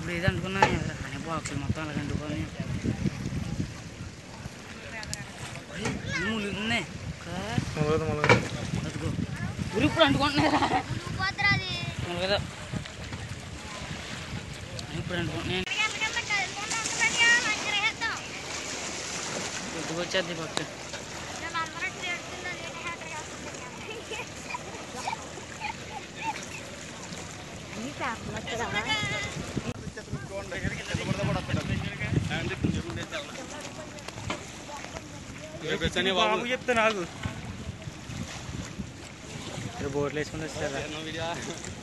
ఇప్పుడు ఏది అనుకున్నా అనే బాక్సులు మొత్తం అలాగ అంటుకొని ములుగున్నాయి మొలగదు మొలగదు అదిగో ఊరు ఇప్పుడు అంటుకుంటున్నారా పోతురా అది కదా ఇప్పుడు అంటుకుంటున్నాయి కొద్దిగా వచ్చేది పక్క బాబు చెప్తే నాకు బోర్లు వేసుకుని వచ్చారా